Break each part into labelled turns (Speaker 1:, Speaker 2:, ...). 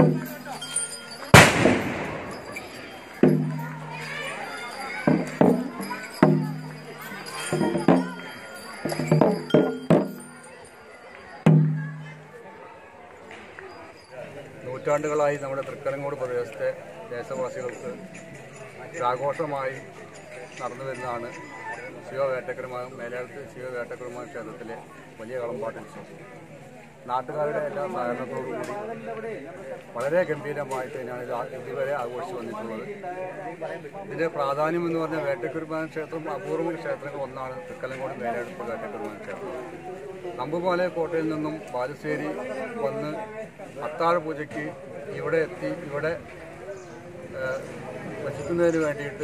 Speaker 1: നൂറ്റാണ്ടുകളായി നമ്മുടെ തൃക്കരങ്ങോട് പ്രദേശത്തെ ദേശവാസികൾക്ക് ആഘോഷമായി നടന്നു വരുന്നതാണ് ശിവവേട്ടക്കുരുമാൻ മേലാളത്ത് ശിവവേട്ടക്കുരുമാൻ ക്ഷേത്രത്തിലെ വലിയ കളമ്പാട്ട് ഉത്സവം നാട്ടുകാരുടെ എല്ലാ സഹകരണത്തോടുകൂടി വളരെ ഗംഭീരമായിട്ട് തന്നെയാണ് ഇത് ആ- ഇതുവരെ ആഘോഷിച്ചു വന്നിട്ടുള്ളത് ഇതിന്റെ പ്രാധാന്യം എന്ന് പറഞ്ഞാൽ വേട്ടക്കുരുമാൻ ക്ഷേത്രം അപൂർവ ക്ഷേത്രങ്ങൾ ഒന്നാണ് തൃക്കലങ്കോട് മേലെടുപ്പ് വേട്ടക്കുരുമാൻ ക്ഷേത്രം നമ്പുമല കോട്ടയിൽ നിന്നും ബാലുശ്ശേരി വന്ന് അത്താഴ പൂജയ്ക്ക് ഇവിടെ എത്തി ഇവിടെ ഏഹ്, വസിക്കുന്നതിന് വേണ്ടിയിട്ട്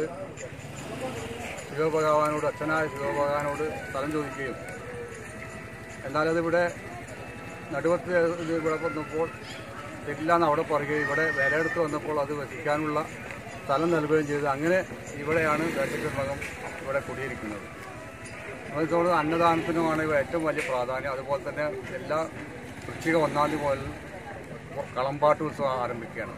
Speaker 1: ശിവഭഗവാനോട് അച്ഛനായ ശിവഭഗവാനോട് സ്ഥലം ചോദിക്കുകയും എന്നാൽ അതിവിടെ നടുവത്ത് ഇത് ഇവിടെ വന്നപ്പോൾ തെറ്റില്ലാന്ന് അവിടെ പറയുകയും ഇവിടെ വിലയെടുത്ത് വന്നപ്പോൾ അത് വസിക്കാനുള്ള സ്ഥലം നൽകുകയും ചെയ്തു അങ്ങനെ ഇവിടെയാണ് വേട്ടയ്ക്ക് മകം ഇവിടെ കുടിയിരിക്കുന്നത് അതുകൊണ്ട് അന്നദാനത്തിനുമാണ് ഇവ ഏറ്റവും വലിയ പ്രാധാന്യം അതുപോലെ തന്നെ എല്ലാ വൃശ്ചിക ഒന്നാം തീയതി മുതൽ കളമ്പാട്ട് ഉത്സവം ആരംഭിക്കുകയാണ്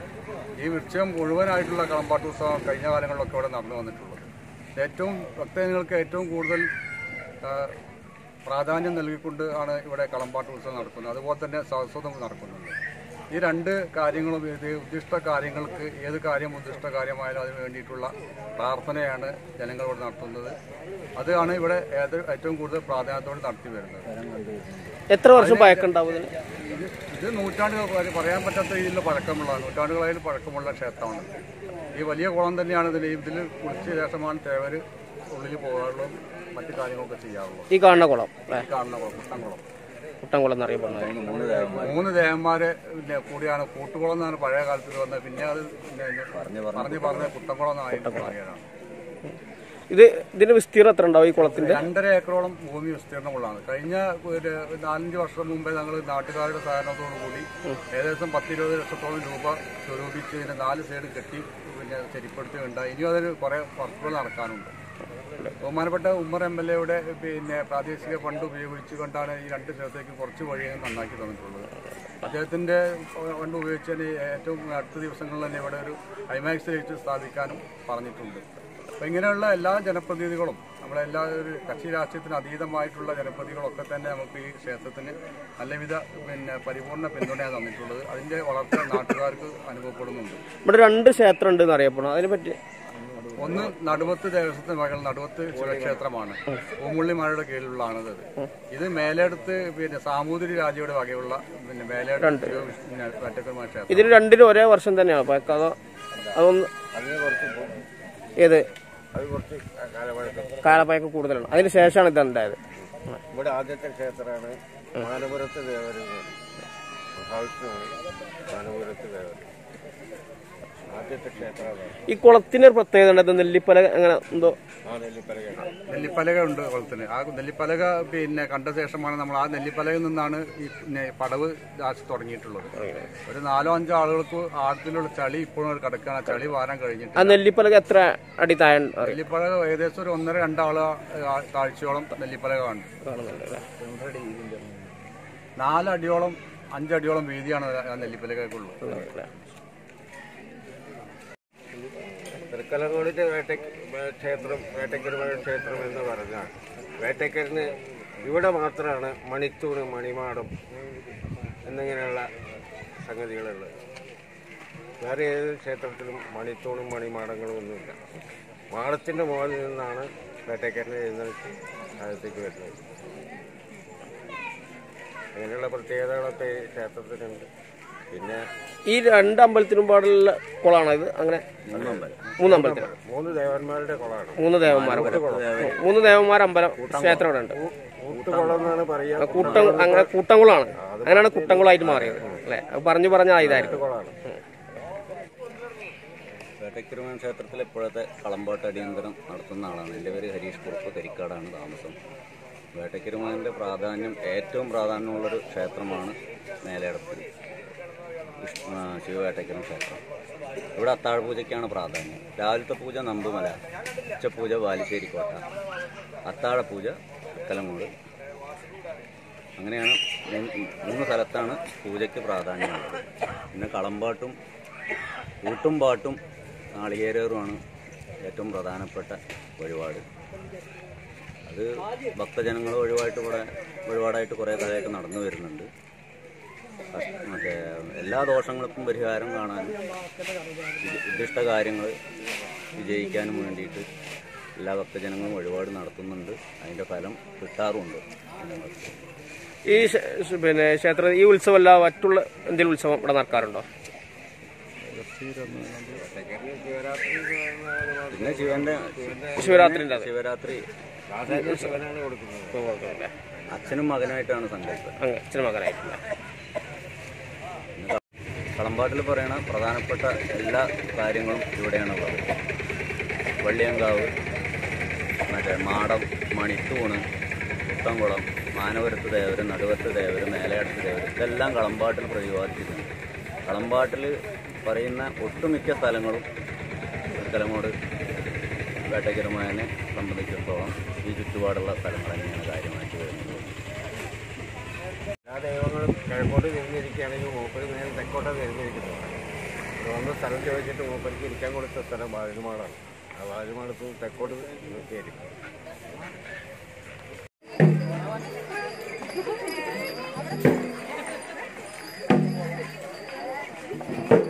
Speaker 1: ഈ വൃശ്ചികം മുഴുവനായിട്ടുള്ള കളമ്പാട്ട് ഉത്സവം കഴിഞ്ഞ കാലങ്ങളിലൊക്കെ ഇവിടെ നടന്നു വന്നിട്ടുള്ളത് ഏറ്റവും ഭക്തജനങ്ങൾക്ക് ഏറ്റവും കൂടുതൽ ആ, പ്രാധാന്യം നൽകിക്കൊണ്ട് ആണ് ഇവിടെ കളമ്പാട്ട് ഉത്സവം നടക്കുന്നത് അതുപോലെ തന്നെ സരസ്വതം നടക്കുന്നുണ്ട് ഈ രണ്ട് കാര്യങ്ങളും ഇത് ഉദ്ദിഷ്ട കാര്യങ്ങൾക്ക് ഏത് കാര്യം ഉദ്ദിഷ്ട കാര്യമായാലും അതിന് വേണ്ടിയിട്ടുള്ള പ്രാർത്ഥനയാണ് ജനങ്ങൾ ഇവിടെ നടത്തുന്നത് അതാണ് ഇവിടെ ഏത് ഏറ്റവും കൂടുതൽ പ്രാധാന്യത്തോടെ നടത്തി വരുന്നത്
Speaker 2: എത്ര വർഷം പഴക്കമുണ്ടാവും ഇതിന്
Speaker 1: ഇത് ഇത് നൂറ്റാണ്ടുകൾ വരെ പറയാൻ പറ്റാത്ത രീതിയിലുള്ള പഴക്കമുള്ള നൂറ്റാണ്ടുകളായാലും പഴക്കമുള്ള ക്ഷേത്രമാണ് ഈ വലിയ കുളം തന്നെയാണ് ഇതിൽ ഇതിൽ കുളിച്ച ശേഷമാണ് തേവര് ഉള്ളിൽ പോകാറുള്ളൂ മറ്റു കാര്യങ്ങളൊക്കെ ചെയ്യാറുള്ളൂ
Speaker 2: ഈ കാണുന്ന കുളം അല്ലേ
Speaker 1: ഈ കാണുന്ന കുളം കുട്ടൻകുളം
Speaker 2: കുട്ടംകുളം എന്നറിയപ്പെടുന്നത്
Speaker 1: മൂന്ന് ദേവന്മാരെ പിന്നെ കൂടിയാണ് കൂട്ടുകുളം എന്നാണ് പഴയ കാലത്ത് വന്നത് പിന്നെ അത് പിന്നെ പറഞ്ഞു പറഞ്ഞ് കുട്ടൻകുളം എന്നായിട്ട് മാറിയതാണ്
Speaker 2: ഇത് ഇതിന്റെ വിസ്തീർണം എത്ര ഉണ്ടാവും ഈ കുളത്തിന്റെ
Speaker 1: രണ്ടര ഏക്കറോളം ഭൂമി വിസ്തീർണമുള്ളതാണ് കഴിഞ്ഞ ഒരു നാലഞ്ച് വർഷം മുമ്പേ ഞങ്ങൾ നാട്ടുകാരുടെ സഹകരണത്തോടു കൂടി ഏകദേശം പത്തിരുപത് ലക്ഷത്തോളം രൂപ സ്വരൂപിച്ച് ഇതിന്റെ നാല് സൈഡ് കെട്ടി പിന്നെ ശരിപ്പെടുത്തുകയുണ്ടായി ഇനിയും അതിന് കുറെ വർക്കുകൾ നടക്കാനുണ്ട് ബഹുമാനപ്പെട്ട ഉമ്മർ എം എൽ എയുടെ പിന്നെ പ്രാദേശിക ഫണ്ട് ഉപയോഗിച്ചുകൊണ്ടാണ് ഈ രണ്ട് സ്ഥലത്തേക്ക് കുറച്ച് വഴികൾ നന്നാക്കി തന്നിട്ടുള്ളത് അദ്ദേഹത്തിന്റെ ഫണ്ട് ഉപയോഗിച്ച് തന്നെ ഏറ്റവും അടുത്ത ദിവസങ്ങളിൽ തന്നെ ഇവിടെ ഒരു ഐമാക്സ് ലൈറ്റ് സ്ഥാപിക്കാനും പറഞ്ഞിട്ടുണ്ട് അപ്പം ഇങ്ങനെയുള്ള എല്ലാ ജനപ്രതിനിധികളും നമ്മളെ എല്ലാ ഒരു കക്ഷി രാഷ്ട്രീയത്തിന് അതീതമായിട്ടുള്ള ജനപ്രതിനിധികളൊക്കെ തന്നെ നമുക്ക് ഈ ക്ഷേത്രത്തിന് നല്ലവിധ പിന്നെ പരിപൂർണ പിന്തുണയാണ് തന്നിട്ടുള്ളത് അതിന്റെ വളർച്ച നാട്ടുകാർക്ക് അനുഭവപ്പെടുന്നുണ്ട്
Speaker 2: ഇവിടെ രണ്ട് ക്ഷേത്രം ഉണ്ട് എന്നറിയപ്പെടുന്നു അതിനെ പറ്റി
Speaker 1: ഒന്ന് നടുവത്ത് ദേവസ്വത്തിന്റെ മകൾ നടുവത്ത് ശിവക്ഷേത്രമാണ് പൂമുള്ളിമാരുടെ കീഴിലുള്ളതാണത് ഇത് മേലെടുത്ത് പിന്നെ സാമൂതിരി രാജയുടെ വകയുള്ള പിന്നെ മേലെടുത്ത് പിന്നെ വറ്റക്കുരുമാ ക്ഷേത്രം
Speaker 2: ഇതിന് രണ്ടിനും ഒരേ വർഷം തന്നെയാണ് പഴക്കം അതോ അതൊന്ന് ഏത് കാലപ്പഴക്കം കൂടുതലാണ് അതിന് ശേഷമാണ് ഇത് ഉണ്ടായത്
Speaker 3: ഇവിടെ ആദ്യത്തെ ക്ഷേത്രമാണ് മാനപുരത്ത് ദേവര് മഹാവിഷ്ണുവാണ് മാനപുരത്ത് ദേവര് ആദ്യത്തെ ക്ഷേത്രമാണ്
Speaker 2: ഈ കുളത്തിന് ഒരു പ്രത്യേകത ഉണ്ട് ഇത് നെല്ലിപ്പല അങ്ങനെ എന്തോ
Speaker 3: ആ നെല്ലിപ്പലകയാണ്
Speaker 1: നെല്ലിപ്പലക ഉണ്ട് കുളത്തിന് ആ നെല്ലിപ്പലക പിന്നെ കണ്ട ശേഷമാണ് നമ്മൾ ആ നെല്ലിപ്പലകയിൽ നിന്നാണ് ഈ പിന്നെ പടവ് ദാശ തുടങ്ങിയിട്ടുള്ളത് ഒരു നാലോ അഞ്ചോ ആളുകൾക്ക് ആഴത്തിലുള്ള ചളി ഇപ്പോഴും ഒരു കിടക്കുകയാണ് ആ ചളി വാരാൻ കഴിഞ്ഞിട്ട്
Speaker 2: ആ നെല്ലിപ്പലക എത്ര അടി താഴെ അറിയാം
Speaker 1: നെല്ലിപ്പലക ഏകദേശം ഒരു ഒന്നര രണ്ടാള് താഴ്ചയോളം നെല്ലിപ്പലക ഉണ്ട്
Speaker 2: കാണുന്നുണ്ട് അല്ലേ
Speaker 1: നാലടിയോളം അഞ്ചടിയോളം വീതിയാണ് ആ നെല്ലിപ്പലകൾക്കുള്ളത്
Speaker 2: അല്ലേ?
Speaker 3: തൃക്കലങ്കോടിന്റെ വേട്ട ക്ഷേത്രം വേട്ടക്കരുമായ ക്ഷേത്രം എന്ന് പറഞ്ഞാൽ വേട്ടക്കരിന് ഇവിടെ മാത്രമാണ് മണിത്തൂണ് മണിമാടം എന്നിങ്ങനെയുള്ള സംഗതികളുള്ളത് വേറെ ഏത് ക്ഷേത്രത്തിലും മണിത്തൂണും മണിമാടങ്ങളും ഒന്നുമില്ല മാടത്തിന്റെ മുകളിൽ നിന്നാണ് വേട്ടക്കരനെ എഴുന്നേറ്റ് താഴത്തേക്ക് വരുന്നത് അങ്ങനെയുള്ള പ്രത്യേകതകളൊക്കെ ഈ ക്ഷേത്രത്തിനുണ്ട് പിന്നെ
Speaker 2: ഈ രണ്ട് അമ്പലത്തിനും പാടുള്ള കുളമാണോ ഇത് അങ്ങനെ മൂന്ന് അമ്പലത്തിന്
Speaker 3: മൂന്ന് ദേവന്മാരുടെ കുളമാണ്
Speaker 2: മൂന്ന് ദേവന്മാർ മൂന്ന് ദേവന്മാർ അമ്പലം ക്ഷേത്രം ഇവിടെ ഉണ്ട്
Speaker 3: കൂട്ടുകുളം എന്നാണ് പറയുക
Speaker 2: കൂട്ടം അങ്ങനെ കൂട്ടംകുളമാണ് അങ്ങനെയാണ് കുട്ടംകുളമായിട്ട് മാറിയത് അല്ലെ അത് പറഞ്ഞു പറഞ്ഞ ഇതായിരിക്കും
Speaker 3: കുളമാണ്
Speaker 4: വേട്ടക്കിരുമൻ ക്ഷേത്രത്തിൽ ഇപ്പോഴത്തെ കളമ്പാട്ട് അടിയന്തരം നടത്തുന്ന ആളാണ് എൻ്റെ പേര് ഹരീഷ് കുറുപ്പ് കരിക്കാടാണ് താമസം വേട്ടക്കിരുമാൻ്റെ പ്രാധാന്യം ഏറ്റവും പ്രാധാന്യമുള്ളൊരു ക്ഷേത്രമാണ് മേലേടത്ത് വിഷ്ണു ആ, ശിവവേട്ടക്കിരം ക്ഷേത്രം ഇവിടെ അത്താഴ പൂജയ്ക്കാണ് പ്രാധാന്യം രാവിലത്തെ പൂജ നമ്പുമല ഉച്ചപൂജ ബാലുശ്ശേരി കോട്ട അത്താഴ പൂജ കലങ്ങോട് അങ്ങനെയാണ് മൂന്ന് മൂന്ന് സ്ഥലത്താണ് പൂജയ്ക്ക് പ്രാധാന്യമുള്ളത് പിന്നെ കളമ്പാട്ടും കൂട്ടും പാട്ടും നാളികേരറുമാണ് ഏറ്റവും പ്രധാനപ്പെട്ട വഴിപാട് അത് ഭക്തജനങ്ങൾ വഴിപാട്ട് കൂടെ വഴിപാടായിട്ട് കുറേ കാലമായിട്ട് നടന്നു വരുന്നുണ്ട് കഷ്- മറ്റേ എല്ലാ ദോഷങ്ങൾക്കും പരിഹാരം കാണാനും ഉദ്ദ- ഉദ്ദിഷ്ട കാര്യങ്ങൾ വിജയിക്കാനും വേണ്ടിയിട്ട് എല്ലാ ഭക്തജനങ്ങളും വഴിപാട് നടത്തുന്നുണ്ട് അതിൻ്റെ ഫലം കിട്ടാറുമുണ്ട് ജനങ്ങൾക്ക്
Speaker 2: ഈ ക്ഷ- ക്ഷ- പിന്നെ ക്ഷേത്ര ഈ ഉത്സവമല്ല മറ്റുള്ള എന്തെങ്കിലും ഉത്സവം ഇവിടെ നടക്കാറുണ്ടോ
Speaker 4: പിന്നെ ശിവന്റെ
Speaker 2: ശിവരാത്രിൻ്റെ അത്
Speaker 4: ശിവരാത്രി
Speaker 3: ശിവനാണ് കൊടുക്കുന്നത്
Speaker 2: ഇപ്പൊ കൊടുക്കുന്നുണ്ട്.
Speaker 4: അച്ഛനും മകനായിട്ടാണ് സങ്കല്പം
Speaker 2: അങ്ങ് ഇച്ചിരി മകനായിട്ടില്ല
Speaker 4: കളമ്പാട്ടിൽ പറയണ പ്രധാനപ്പെട്ട എല്ലാ കാര്യങ്ങളും ഇവിടെയാണുള്ളത് വള്ളിയങ്കാവ് മറ്റേ മാടം മണിത്തൂണ് പുത്തംകുളം മാനവരത്ത് ദേവര് നടുവത്ത് ദേവര് മേലയടത്ത് ദേവര് ഇതെല്ലാം കളമ്പാട്ടിൽ പ്രതിപാദിച്ചിട്ടുണ്ട് കളമ്പാട്ടിൽ പറയുന്ന ഒട്ടുമിക്ക സ്ഥലങ്ങളും കലമോട് വേട്ടക്കരമായനെ സംബന്ധിച്ചിടത്തോളം ഈ ചുറ്റുപാടുള്ള സ്ഥലങ്ങൾ തന്നെയാണ് കാര്യമായിട്ട് വരുന്നത്
Speaker 3: എല്ലാ ദൈവങ്ങളും കിഴക്കോട്ട് തിരിഞ്ഞിരിക്കുകയാണെങ്കിൽ മൂപ്പര് നേരെ തെക്കോട്ടാണ് തിരിഞ്ഞിരിക്കുന്നത് ഒന്ന് സ്ഥലം ചോദിച്ചിട്ട് മൂപ്പർക്ക് ഇരിക്കാൻ കൊടുത്ത സ്ഥലം വാഴുമാടാണ് ആ വാഴുമാടത്ത് തെക്കോട്ട് നോക്കിയായിരിക്കും
Speaker 5: Thank